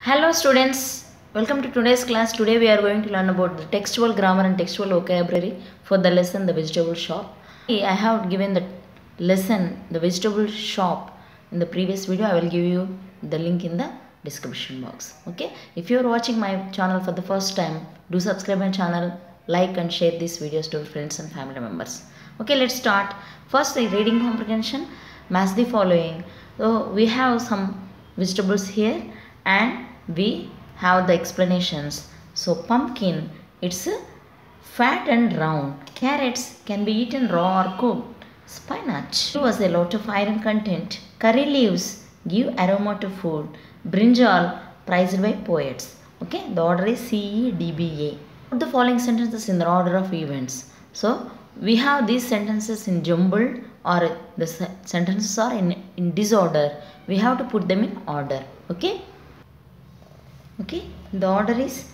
Hello students, welcome to today's class. Today we are going to learn about the textual grammar and textual vocabulary for the lesson The Vegetable Shop. I have given the lesson The Vegetable Shop in the previous video. I will give you the link in the description box. Okay, if you are watching my channel for the first time, do subscribe my channel, like and share these videos to your friends and family members. Okay, let's start. First, the reading comprehension. Match the following. So we have some vegetables here and we have the explanations. So pumpkin, it's uh, fat and round. Carrots can be eaten raw or cooked. Spinach was a lot of iron content. Curry leaves give aroma to food. Brinjal prized by poets. Okay, the order is C E D B A. Put the following sentences in the order of events. So we have these sentences in jumbled or the se- sentences are in, in disorder. We have to put them in order. Okay. Okay, the order is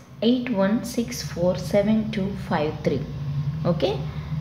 81647253. Okay,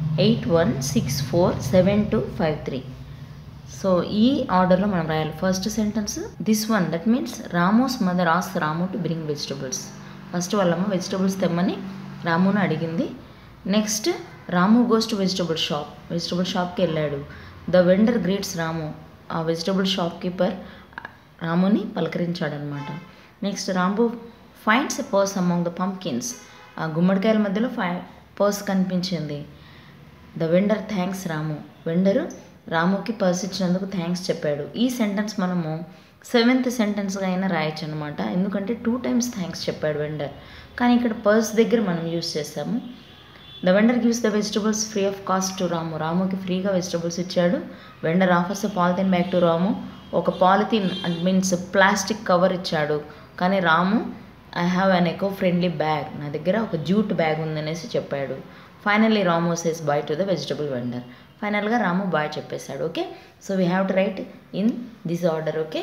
81647253. So ఈ ఆర్డర్లో మనం రాయాలి first sentence this one that means Ramu's mother ఆస్ Ramu to bring vegetables first వాళ్ళమ్మ vegetables తెమ్మని రామును అడిగింది next Ramu goes to vegetable shop vegetable షాప్కి వెళ్ళాడు ద వెండర్ గ్రీట్స్ రాము ఆ వెజిటబుల్ షాప్ కీపర్ రాముని పలకరించాడనమాట next Ramu finds a purse among the pumpkins ఆ గుమ్మడికాయల మధ్యలో ఫై పర్స్ కనిపించింది the vendor thanks Ramu vendor రాముకి పర్స్ ఇచ్చినందుకు థ్యాంక్స్ చెప్పాడు ఈ సెంటెన్స్ మనము సెవెంత్ సెంటెన్స్గా అయినా రాయొచ్చు అనమాట ఎందుకంటే టూ టైమ్స్ థ్యాంక్స్ చెప్పాడు వెండర్ కానీ ఇక్కడ పర్స్ దగ్గర మనం యూస్ చేస్తాము the vendor gives the vegetables free of cost to Ramu రాముకి ఫ్రీగా వెజిటబుల్స్ ఇచ్చాడు vendor offers polythene bag to Ramu ఒక పాలిథిన్ మీన్స్ ప్లాస్టిక్ కవర్ ఇచ్చాడు కానీ Ramu I have an eco friendly bag నా దగ్గర ఒక జూట్ బ్యాగ్ ఉందనేసి చెప్పాడు finally Ramu says bye to the vegetable vendor ఫైనల్గా రాము బాయ్ చెప్పేశాడు okay so we have to write in this order okay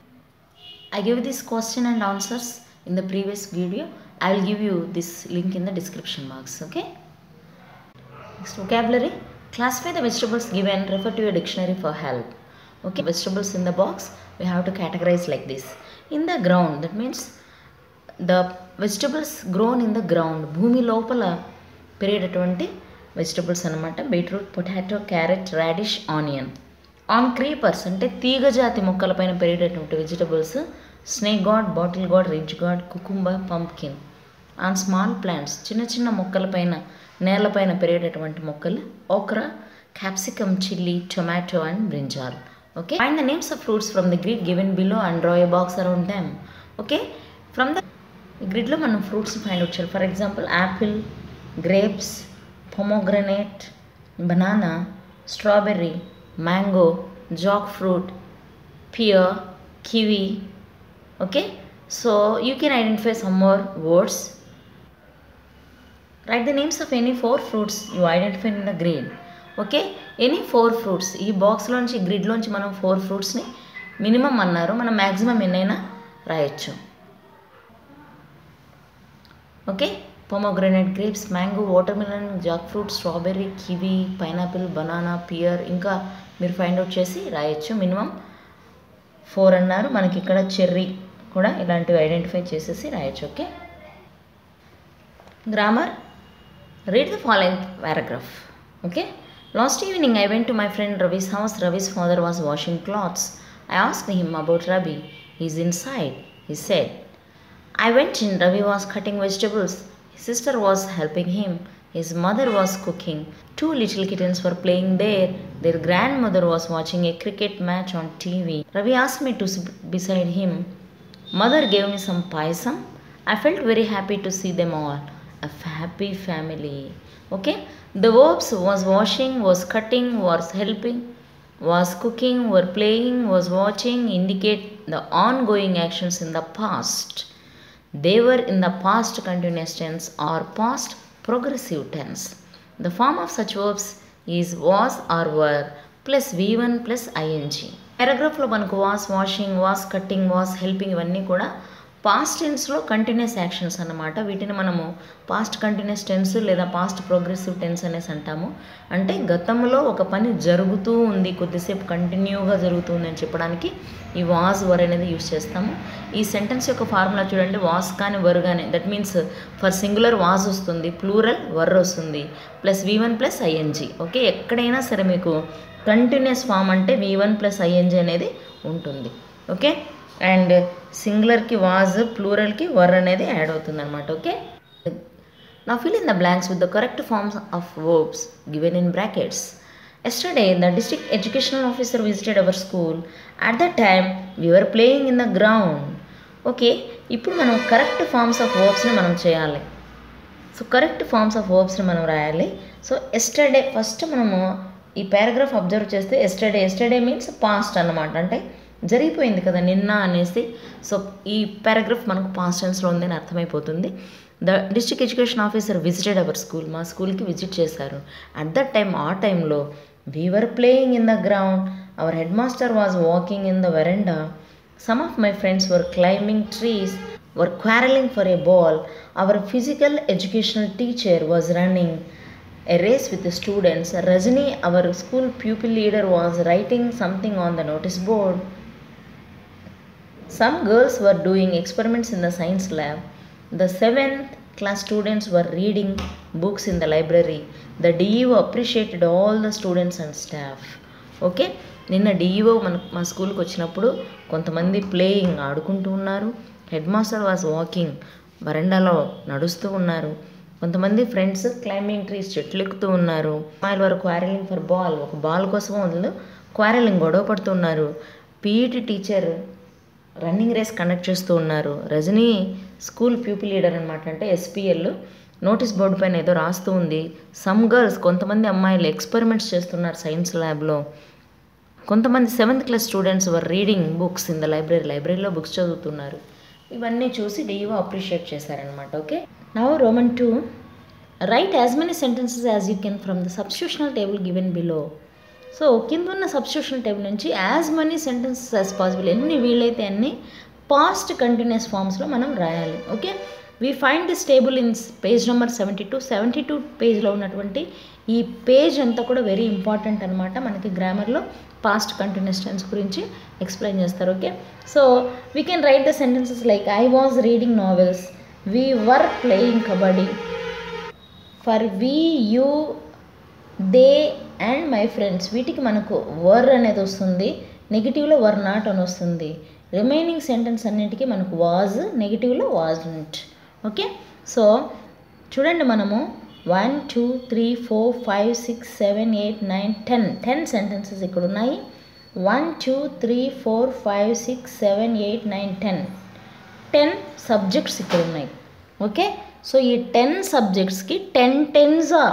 I gave this question and answers in the previous video. I will give you this link in the description box. Okay. Next vocabulary. Classify the vegetables given. Refer to your dictionary for help. Okay. Vegetables in the box. We have to categorize like this. In the ground. That means the vegetables grown in the ground. భూమి లోపల పెరిగేటటువంటి vegetables అనమాట beetroot potato carrot radish onion on creepers అంటే తీగ జాతి మొక్కలపైన పెరిగేటటువంటి vegetables snake gourd bottle gourd ridge gourd cucumber pumpkin on small plants చిన్న చిన్న మొక్కలపైన నేలపైన పెరిగేటటువంటి మొక్కలు okra capsicum chilli tomato and brinjal okay and the names of fruits from the grid given below and draw a box around them okay from the గ్రిడ్లో మనం fruits find out చేయాలి for example apple grapes pomegranate banana strawberry mango jackfruit pear kiwi okay so you can identify some more words write the names of any four fruits you identified in the grid okay any four fruits ఈ బాక్స్లోంచి గ్రిడ్లోంచి మనం four ఫ్రూట్స్ని minimum అన్నారు మనం maximum ఎన్నైనా రాయొచ్చు okay pomegranate grapes mango watermelon jackfruit strawberry kiwi pineapple banana pear ఇంకా మీరు ఫైండ్ అవుట్ చేసి రాయొచ్చు మినిమం ఫోర్ అన్నారు మనకి ఇక్కడ చెర్రీ కూడా ఇలాంటివి ఐడెంటిఫై చేసేసి రాయొచ్చు okay grammar read the following paragraph okay last evening I went to my friend Ravi's house Ravi's father was washing clothes I ask him about Ravi is inside he said I went in, Ravi was cutting vegetables. His sister was helping him. His mother was cooking. Two little kittens were playing there. Their grandmother was watching a cricket match on TV. Ravi asked me to sit beside him. Mother gave me some paisam. I felt very happy to see them all. A happy family. Okay? The verbs was washing, was cutting, was helping, was cooking, were playing, was watching indicate the ongoing actions in the past. They were in the past continuous tense or past progressive tense. The form of such verbs is was or were plus v1 plus ing. పారాగ్రాఫ్లో మనకు was washing was cutting was helping ఇవన్నీ కూడా past టెన్స్లో continuous actions అన్నమాట వీటిని మనము past continuous tense లేదా past progressive tense అనేసి అంటాము అంటే గతంలో ఒక పని జరుగుతూ ఉంది కొద్దిసేపు కంటిన్యూగా జరుగుతుంది అని చెప్పడానికి ఈ వాజ్ వర్ అనేది యూస్ చేస్తాము ఈ సెంటెన్స్ యొక్క ఫార్ములా చూడండి వాస్ కానీ వర్ కానీ that means for singular was వస్తుంది ప్లూరల్ వర్ వస్తుంది plus V one plus ING okay ఎక్కడైనా సరే మీకు కంటిన్యూస్ ఫామ్ అంటే వి వన్ ప్లస్ ఐఎన్జి అనేది ఉంటుంది ఓకే అండ్ సింగులర్కి వాజ్ ప్లూరల్కి వర్ అనేది యాడ్ అవుతుంది అనమాట ఓకే నా fill in the blanks with the correct forms of verbs given in brackets. Yesterday, the district educational officer visited our school. At that time, we were playing in the ground. Okay ఇప్పుడు మనం correct forms of వర్బ్స్ని మనం చేయాలి సో correct forms of వర్బ్స్ని మనం రాయాలి so yesterday first మనము ఈ పారాగ్రాఫ్ అబ్జర్వ్ చేస్తే ఎస్టర్డే ఎస్టర్డే మీన్స్ పాస్ట్ అన్నమాట అంటే జరిగిపోయింది కదా నిన్న అనేసి సో ఈ పారాగ్రాఫ్ మనకు పాస్ట్ టెన్స్లో ఉందని అర్థమైపోతుంది the district education officer visited our school మా స్కూల్కి విజిట్ చేశారు అట్ దట్ టైం ఆ టైంలో were playing in the ground our headmaster was walking in the verandah Some of my friends were climbing trees, were quarreling for a ball. Our physical educational teacher was running a race with the students. Rajini, our school pupil leader, was writing something on the notice board. Some girls were doing experiments in the science lab. The seventh class students were reading books in the library. The DEO appreciated all the students and staff. Okay నిన్న DEO మన మా స్కూల్కి వచ్చినప్పుడు కొంతమంది playing ఆడుకుంటూ ఉన్నారు head headmaster was walking వరండాలో నడుస్తూ ఉన్నారు కొంతమంది ఫ్రెండ్స్ క్లైంబింగ్ ట్రీస్ చెట్లు ఎక్కుతూ ఉన్నారు అమ్మాయిల వరకు క్వారెలింగ్ ఫర్ బాల్ ఒక బాల్ కోసం వాళ్ళు క్వారెలింగ్ గొడవ పడుతున్నారు PET teacher running race conduct చేస్తూ ఉన్నారు రజనీ స్కూల్ ప్యూపిల్ లీడర్ అనమాట అంటే ఎస్పీఎల్ నోటీస్ బోర్డు పైన ఏదో రాస్తూ ఉంది సమ్ గర్ల్స్ కొంతమంది అమ్మాయిలు ఎక్స్పెరిమెంట్స్ చేస్తున్నారు సైన్స్ ల్యాబ్లో కొంతమంది seventh class students were reading books in the library లైబ్రరీలో బుక్స్ చదువుతున్నారు ఇవన్నీ చూసి డిఈఓ అప్రిషియేట్ చేశారనమాట okay now Roman two write as many sentences as you can from the substitutional table given below so కింద ఉన్న substitutional table నుంచి as many sentences as possible ఎన్ని వీలైతే అన్ని పాస్ట్ కంటిన్యూస్ ఫామ్స్లో మనం రాయాలి okay we find this table in page number seventy two seventy two పేజ్లో ఉన్నటువంటి ఈ పేజ్ అంతా కూడా వెరీ ఇంపార్టెంట్ అనమాట మనకి గ్రామర్లో పాస్ట్ కంటిన్యూస్ టెన్స్ గురించి ఎక్స్ప్లెయిన్ చేస్తారు okay so we can write the sentences like I was reading novels we were playing kabaddi for we you they and my friends వీటికి మనకు వర్ అనేది వస్తుంది నెగిటివ్లో వర్ నాట్ అని వస్తుంది రిమైనింగ్ సెంటెన్స్ అన్నింటికి మనకు వాజ్ నెగిటివ్లో వాజ్ంట్ ఓకే సో చూడండి మనము one two three four five six seven eight nine ten ten sentences ఇక్కడ ఉన్నాయి one two three four five six seven eight nine ten ten subjects ఇక్కడ ఉన్నాయి ఓకే సో ఈ టెన్ సబ్జెక్ట్స్కి ten tens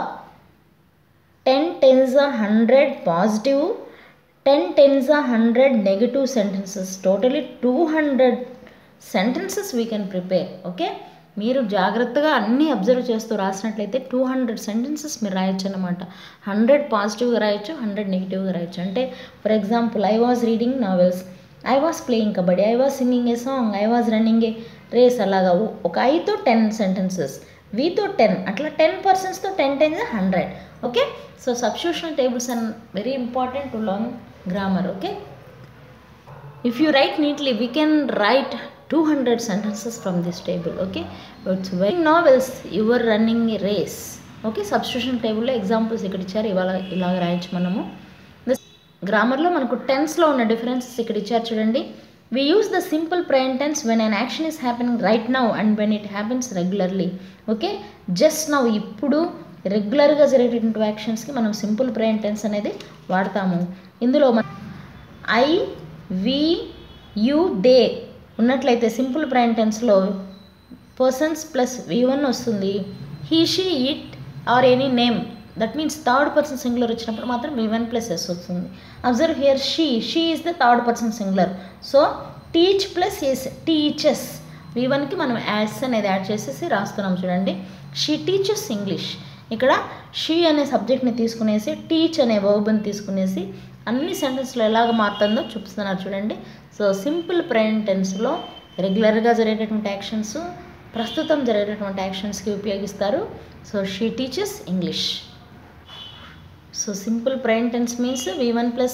ten tens hundred positive ten tens hundred negative sentences totally two hundred sentences we can prepare okay మీరు జాగ్రత్తగా అన్నీ observe చేస్తూ రాసినట్లయితే two hundred sentences మీరు రాయొచ్చు అనమాట హండ్రెడ్ పాజిటివ్గా రాయొచ్చు హండ్రెడ్ నెగిటివ్గా రాయొచ్చు అంటే for example I was reading novels I was playing kabaddi I was singing a song I was running a race అలాగా ఒక ఐతో టెన్ సెంటెన్సెస్ వీతో టెన్ అట్లా టెన్ పర్సన్స్తో ten tens hundred okay so substitution tables and very important to learn grammar okay if you write neatly we can write 200 sentences from this table okay it's very novels you were running a race okay substitution టేబుల్లో examples ఇక్కడ ఇచ్చారు ఇవాళ ఇలాగ రాయొచ్చు మనము గ్రామర్లో మనకు టెన్స్లో ఉన్న differences ఇక్కడ ఇచ్చారు చూడండి we use the simple present tense when an action is happening right now and when it happens regularly okay just now ఇప్పుడు రెగ్యులర్గా జరిగేటువంటి యాక్షన్స్కి మనం సింపుల్ ప్రెజెంట్ టెన్స్ అనేది వాడతాము ఇందులో మన ఐ వి యు దే ఉన్నట్లయితే సింపుల్ ప్రైమ్ టెన్స్లో పర్సన్స్ ప్లస్ వి వన్ వస్తుంది he she it or any name that means third person singular వచ్చినప్పుడు మాత్రం వి వన్ ప్లస్ ఎస్ వస్తుంది observe here she she is the third person singular so teach plus S teaches V వన్కి మనం adds అనేది add చేసేసి రాస్తున్నాం చూడండి she teaches English ఇక్కడ షీ అనే సబ్జెక్ట్ని తీసుకునేసి టీచ్ అనే వర్బ్ని తీసుకునేసి అన్ని సెంటెన్స్లో ఎలాగ మారుతుందో చూపిస్తున్నారు చూడండి సో సింపుల్ ప్రెజెంట్ టెన్స్లో రెగ్యులర్గా జరిగేటటువంటి యాక్షన్స్ ప్రస్తుతం జరిగేటటువంటి యాక్షన్స్కి ఉపయోగిస్తారు so she teaches English so simple prime tense means V one plus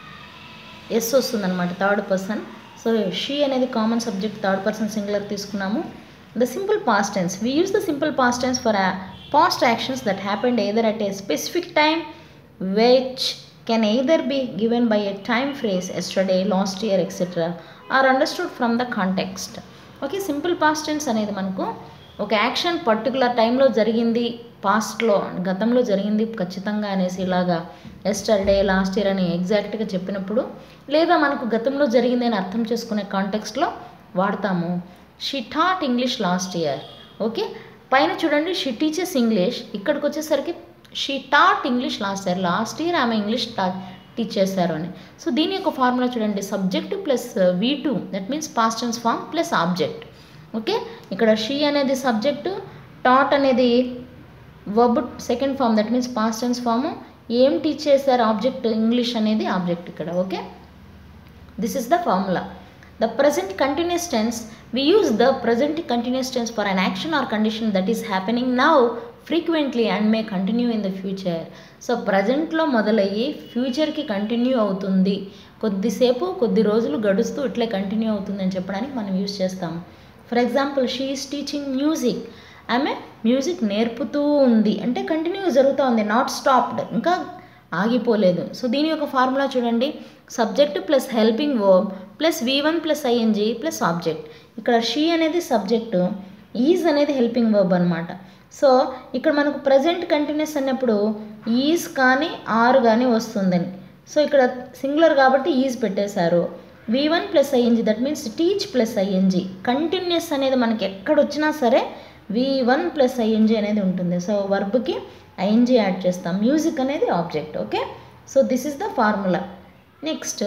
S వస్తుంది అనమాట థర్డ్ పర్సన్ సో షీ అనేది common subject third person singular తీసుకున్నాము the simple past tense we use the simple past tense for past actions that happened either at a specific time which can either be given by a time phrase yesterday last year etcetera or understood from the context okay simple past tense అనేది మనకు ఒక action particular టైంలో జరిగింది పాస్ట్లో గతంలో జరిగింది ఖచ్చితంగా అనేసి ఇలాగా ఎస్టర్డే లాస్ట్ ఇయర్ అని ఎగ్జాక్ట్గా చెప్పినప్పుడు లేదా మనకు గతంలో జరిగింది అని అర్థం చేసుకునే కాంటెక్స్ట్లో వాడతాము she taught English last year okay పైన చూడండి షీ టీచర్స్ ఇంగ్లీష్ ఇక్కడికి వచ్చేసరికి she taught English last year last year ఆమె ఇంగ్లీష్ టా టీచ్ చేశారు అని సో దీని యొక్క ఫార్ములా చూడండి subject plus V two that means past tense form plus object okay ఇక్కడ షీ అనేది సబ్జెక్టు టాట్ అనేది verb second form that means past tense form ఏం టీచ్ చేశారు ఆబ్జెక్ట్ ఇంగ్లీష్ అనేది ఆబ్జెక్ట్ ఇక్కడ okay this is the formula the present continuous tense we use the present continuous tense for an action or condition that is happening now frequently and may continue in the future so ప్రజెంట్లో మొదలయ్యి ఫ్యూచర్కి continue అవుతుంది కొద్దిసేపు కొద్ది రోజులు గడుస్తూ ఇట్లే continue అవుతుంది అని చెప్పడానికి మనం యూస్ చేస్తాం for example she is teaching music ఆమె మ్యూజిక్ నేర్పుతూ ఉంది అంటే కంటిన్యూ జరుగుతూ ఉంది నాట్ స్టాప్డ్ ఇంకా ఆగిపోలేదు సో దీని యొక్క ఫార్ములా చూడండి subject plus helping verb plus V one plus ING plus object ఇక్కడ షీ అనేది సబ్జెక్టు ఈజ్ అనేది హెల్పింగ్ వర్బ్ అనమాట సో ఇక్కడ మనకు ప్రజెంట్ కంటిన్యూస్ అన్నప్పుడు ఈజ్ కానీ ఆర్ కానీ వస్తుందని సో ఇక్కడ సింగులర్ కాబట్టి ఈజ్ పెట్టేశారు V one plus ING that means teach plus ING continuous అనేది మనకి ఎక్కడ వచ్చినా సరే వి వన్ ప్లస్ ఐఎన్జీ అనేది ఉంటుంది సో వర్బ్కి ఐఎన్జీ యాడ్ చేస్తాం మ్యూజిక్ అనేది object okay so this is the formula next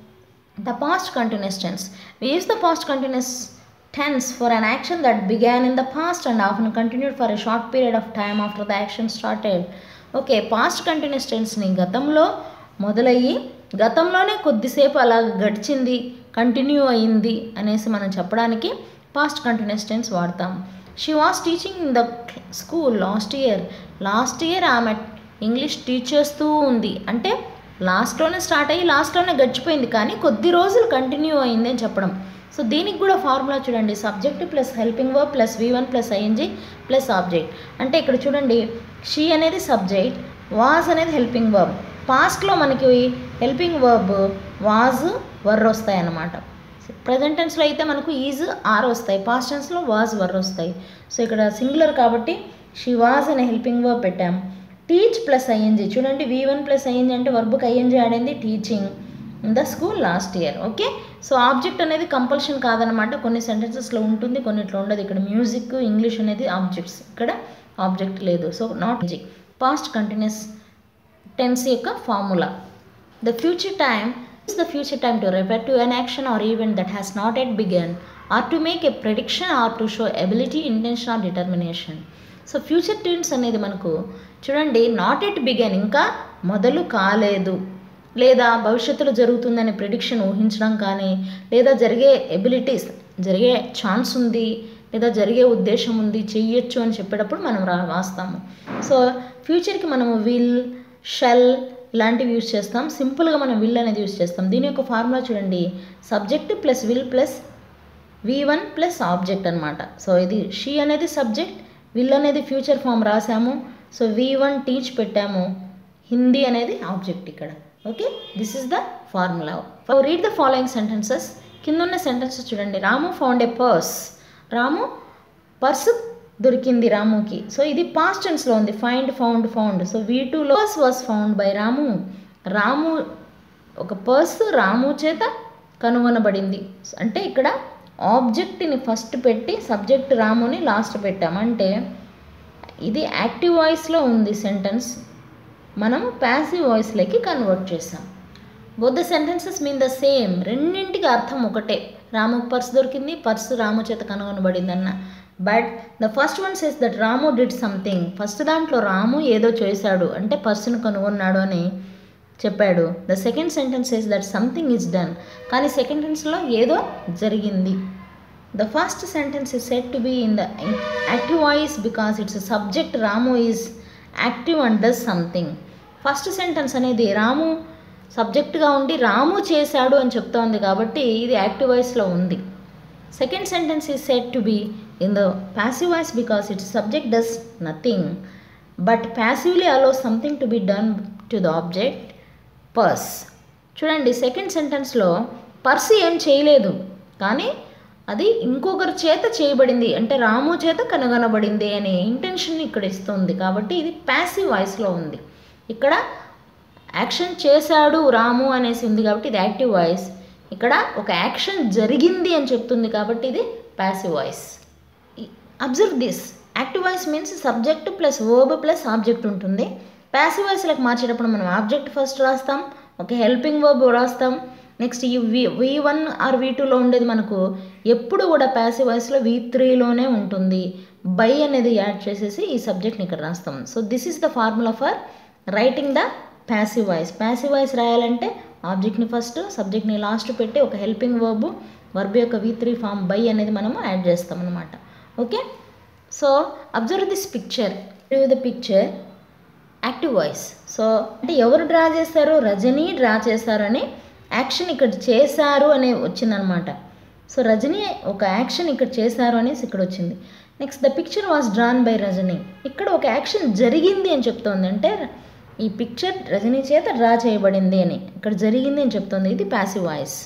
the past continuous tense we use the past continuous tense for an action that began in the past and often continued for a short period of time after the action started. Okay past continuous టెన్స్ని గతంలో మొదలయ్యి గతంలోనే కొద్దిసేపు అలా గడిచింది continue అయింది అనేసి మనం చెప్పడానికి పాస్ట్ కంటిన్యూస్ టెన్స్ వాడతాం she was teaching in the school last year last year ఆమె ఇంగ్లీష్ టీచ్ చేస్తూ ఉంది అంటే లాస్ట్లోనే స్టార్ట్ అయ్యి లాస్ట్లోనే గడిచిపోయింది కానీ కొద్ది రోజులు కంటిన్యూ అయింది అని చెప్పడం సో దీనికి కూడా ఫార్ములా చూడండి subject plus helping verb plus V one plus ING plus object అంటే ఇక్కడ చూడండి షీ అనేది సబ్జెక్ట్ వాజ్ అనేది హెల్పింగ్ వర్బ్ పాస్ట్లో మనకి హెల్పింగ్ వర్బ్ వాజ్ వర్ వస్తాయి అన్నమాట ప్రజెంట్ టెన్స్లో అయితే మనకు ఈజ్ ఆర్ వస్తాయి పాస్ట్ టెన్స్లో వాజ్ వర్ వస్తాయి సో ఇక్కడ సింగులర్ కాబట్టి షీ వాజ్ అనే హెల్పింగ్ వర్బ్ పెట్టాం టీచ్ ప్లస్ ఐఎన్జీ చూడండి వి వన్ ప్లస్ ఐఎన్జీ అంటే వర్బ్కి ఐఎన్జీ ఆడింది teaching in the school last year okay so object అనేది కంపల్షన్ కాదనమాట కొన్ని సెంటెన్సెస్లో ఉంటుంది కొన్నిట్లో ఉండదు ఇక్కడ మ్యూజిక్ ఇంగ్లీష్ అనేది ఆబ్జెక్ట్స్ ఇక్కడ ఆబ్జెక్ట్ లేదు so not past continuous tense యొక్క formula the future time is the future time to refer to an action or event that has not yet begun or to make a prediction or to show ability intention or determination so future tense అనేది మనకు చూడండి not yet began ఇంకా మొదలు కాలేదు లేదా భవిష్యత్తులో జరుగుతుందనే prediction ఊహించడం కానీ లేదా జరిగే ఎబిలిటీస్ జరిగే ఛాన్స్ ఉంది లేదా జరిగే ఉద్దేశం ఉంది చెయ్యొచ్చు అని చెప్పేటప్పుడు మనం రా రాస్తాము సో ఫ్యూచర్కి మనము విల్ షెల్ ఇలాంటివి యూజ్ చేస్తాం సింపుల్గా మనం విల్ అనేది యూజ్ చేస్తాం దీని యొక్క ఫార్ములా చూడండి subject plus will plus V one plus object అనమాట సో ఇది షీ అనేది సబ్జెక్ట్ విల్ అనేది ఫ్యూచర్ ఫామ్ రాసాము సో వి వన్ టీచ్ పెట్టాము హిందీ అనేది ఆబ్జెక్ట్ ఇక్కడ okay this is the formula read the following sentences కింద ఉన్న సెంటెన్సెస్ చూడండి Ramu found a purse Ramu purse దొరికింది రాముకి సో ఇది పాస్ట్ టెన్స్లో ఉంది find found found so V two lose was found by Ramu రాము ఒక పర్స్ రాము చేత కనుగొనబడింది అంటే ఇక్కడ ఆబ్జెక్ట్ని ఫస్ట్ పెట్టి సబ్జెక్ట్ రాముని లాస్ట్ పెట్టాం అంటే ఇది యాక్టివ్ వాయిస్లో ఉంది సెంటెన్స్ మనం ప్యాసివ్ వాయిస్లోకి కన్వర్ట్ చేసాం both the sentences mean the same రెండింటికి అర్థం ఒకటే రాము పర్స్ దొరికింది పర్సు రాము చేత కనుగొనబడింది అన్న but the first one says that Ramu did something first దాంట్లో రాము ఏదో చేశాడు అంటే పర్సును కనుగొన్నాడు అని చెప్పాడు the second sentence says that something is done కానీ సెకండ్ సెన్స్లో ఏదో జరిగింది The first sentence is said to be in the active voice because its subject Ramu is active and does something. First sentence అనేది రాము సబ్జెక్ట్గా ఉండి రాము చేశాడు అని చెప్తోంది కాబట్టి ఇది యాక్టివ్ వాయిస్లో ఉంది second sentence is set to be in the passive voice because its subject does nothing but passively allow something to be done to the object purse చూడండి సెకండ్ సెంటెన్స్లో పర్స్ ఏం చేయలేదు కానీ అది ఇంకొకరి చేత చేయబడింది అంటే రాము చేత కనుగొనబడింది అనే ఇంటెన్షన్ ఇక్కడ ఇస్తుంది కాబట్టి ఇది ప్యాసివ్ వాయిస్లో ఉంది ఇక్కడ యాక్షన్ చేశాడు రాము అనేసి ఉంది కాబట్టి ఇది యాక్టివ్ వాయిస్ ఇక్కడ ఒక యాక్షన్ జరిగింది అని చెప్తుంది కాబట్టి ఇది passive voice observe this active voice means subject plus verb plus object ఉంటుంది ప్యాసివ్ వాయిస్లకు మార్చేటప్పుడు మనం ఆబ్జెక్ట్ ఫస్ట్ రాస్తాం ఒక హెల్పింగ్ వర్బ్ రాస్తాం నెక్స్ట్ ఈ వి వి వన్ ఆర్ వి టూలో ఉండేది మనకు ఎప్పుడు కూడా ప్యాసివ్ వాయిస్లో వి త్రీలోనే ఉంటుంది బై అనేది యాడ్ చేసేసి ఈ సబ్జెక్ట్ని ఇక్కడ రాస్తాం so this is the formula for writing the passive voice passive voice రాయాలంటే ఆబ్జెక్ట్ని ఫస్ట్ సబ్జెక్ట్ని లాస్ట్ పెట్టి ఒక హెల్పింగ్ వర్బ్ వర్బ్ యొక్క వి త్రీ ఫామ్ బై అనేది మనము యాడ్ చేస్తాం అనమాట okay so observe this picture the picture active voice so అంటే ఎవరు డ్రా చేస్తారు రజనీ డ్రా చేశారని యాక్షన్ ఇక్కడ చేశారు అనే వచ్చిందనమాట సో రజనీ ఒక యాక్షన్ ఇక్కడ చేశారు అనేసి ఇక్కడ వచ్చింది next the picture was drawn by Rajni ఇక్కడ ఒక యాక్షన్ జరిగింది అని చెప్తోంది అంటే ఈ పిక్చర్ రజనీ చేత డ్రా చేయబడింది అని ఇక్కడ జరిగింది అని చెప్తోంది ఇది passive voice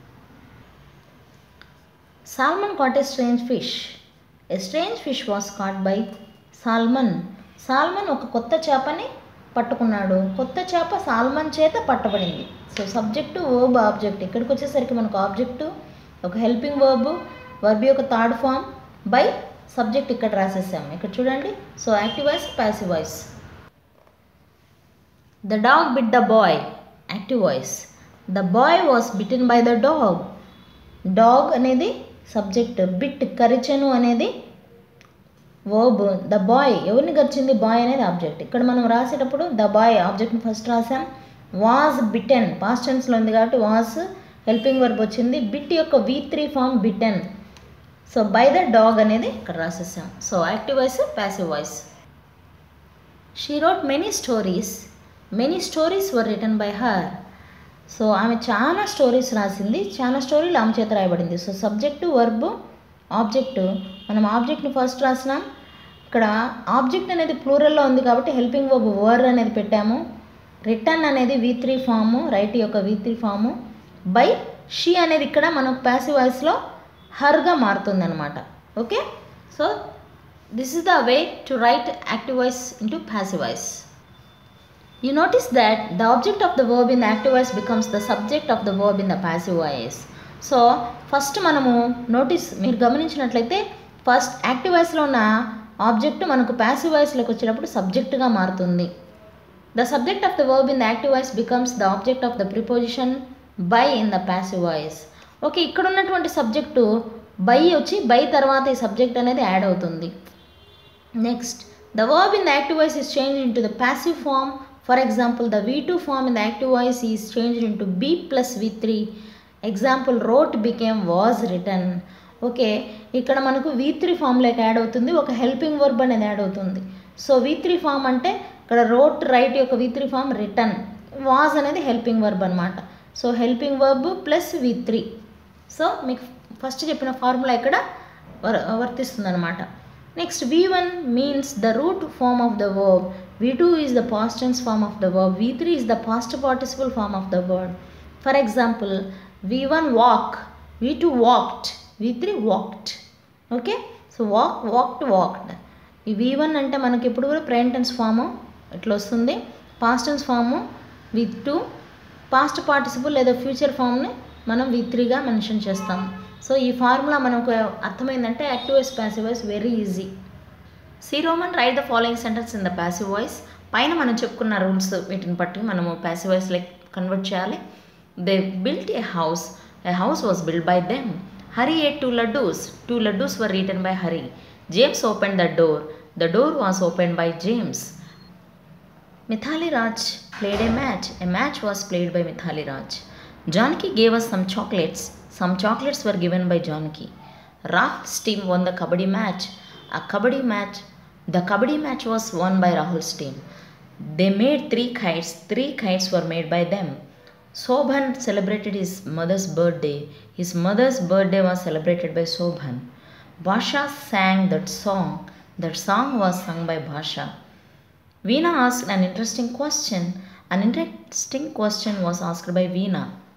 Salman caught a strange fish a strange fish was caught by Salman Salman ఒక కొత్త చేపని పట్టుకున్నాడు కొత్త చేప సాల్మన్ చేత పట్టబడింది సో సబ్జెక్టు వర్బ్ ఆబ్జెక్ట్ ఇక్కడికి వచ్చేసరికి మనకు ఆబ్జెక్టు ఒక హెల్పింగ్ వర్బ్ వర్బ్ యొక్క థర్డ్ ఫామ్ బై సబ్జెక్ట్ ఇక్కడ రాసేసాం ఇక్కడ చూడండి so active voice passive voice the dog bit the boy active voice the boy was bitten by the dog dog అనేది సబ్జెక్ట్ బిట్ కరిచెను అనేది వర్బ్ ద బాయ్ ఎవరిని గరిచింది bye అనేది ఆబ్జెక్ట్ ఇక్కడ మనం రాసేటప్పుడు ద బాయ్ ఆబ్జెక్ట్ని ఫస్ట్ రాసాం వాజ్ బిటెన్ పాస్ట్ టెన్స్లో ఉంది కాబట్టి వాజ్ హెల్పింగ్ వర్బ్ వచ్చింది బిట్ యొక్క V three form bitten so by the dog అనేది ఇక్కడ రాసేసాం సో active voice passive voice she wrote many stories many stories were written by her so ఆమె చాలా స్టోరీస్ రాసింది చాలా స్టోరీలు ఆమె చేత రాయబడింది సో సబ్జెక్టు వర్బ్ ఆబ్జెక్టు మనం ఆబ్జెక్ట్ని ఫస్ట్ రాసినాం ఇక్కడ ఆబ్జెక్ట్ అనేది ప్లూరల్లో ఉంది కాబట్టి హెల్పింగ్ వర్బ్ వర్ అనేది పెట్టాము రిటర్న్ అనేది వి త్రీ ఫాము రైట్ యొక్క V three form by she అనేది ఇక్కడ మనకు ప్యాసివ్ వాయిస్లో హర్గా మారుతుంది అనమాట okay so this is the way to write active voice into passive voice You notice that the object of the verb in the active voice becomes the subject of the verb in the passive voice. So first మనము notice మీరు గమనించినట్లయితే first active వాయిస్లో ఉన్న object మనకు passive వాయిస్లోకి వచ్చేటప్పుడు సబ్జెక్ట్గా మారుతుంది the subject of the verb in the active voice becomes the object of the preposition by in the passive voice okay ఇక్కడ ఉన్నటువంటి సబ్జెక్టు బై వచ్చి బై తర్వాత ఈ సబ్జెక్ట్ అనేది యాడ్ అవుతుంది next the verb in the active voice is change in to the passive form for example the V two form in the active voice is change in to be plus V three example wrote became was written okay ఇక్కడ మనకు V three ఫామ్లోకి add అవుతుంది ఒక helping verb అనేది add అవుతుంది so V three form అంటే ఇక్కడ wrote write యొక్క V three form written was అనేది హెల్పింగ్ వర్బ్ అనమాట so helping verb plus V three so మీకు ఫస్ట్ చెప్పిన ఫార్ములా ఇక్కడ వర్ వర్తిస్తుంది అనమాట next V one means the root form of the verb V two is the past tense form of the verb V three is the past participle form of the word for example V one walk V two walked V three walked okay so walk walked walked ఈ V one అంటే మనకి ఎప్పుడు కూడా present tense form ఇట్లా వస్తుంది past tense form V two past participle లేదా future ఫామ్ని మనం వి త్రీగా మెన్షన్ చేస్తాం సో ఈ ఫార్ములా మనకు అర్థమైందంటే active voice passive voice very easy C roman write the following sentence in the passive voice పైన మనం చెప్పుకున్న రూల్స్ వీటిని బట్టి మనము ప్యాసివ్ వాయిస్ లైక్ కన్వర్ట్ చేయాలి they built a house a house was built by them Hari ate two laddoos two laddoos were రీటన్ by Hari James open the door the door was open by James Mithali Raj played a match a match was played by Mithali Raj Janaki gave us some chocolates some chocolates were given by Janaki Rahul's team won the kabaddi match. A kabaddi match, the kabaddi match was won by Rahul's team. They made three kites. Three kites were made by them. Sobhan celebrated his mother's birthday. His mother's birthday was celebrated by Sobhan. Basha sang that song. That song was sung by Basha. Veena asked an interesting question. An interesting question was asked by Veena.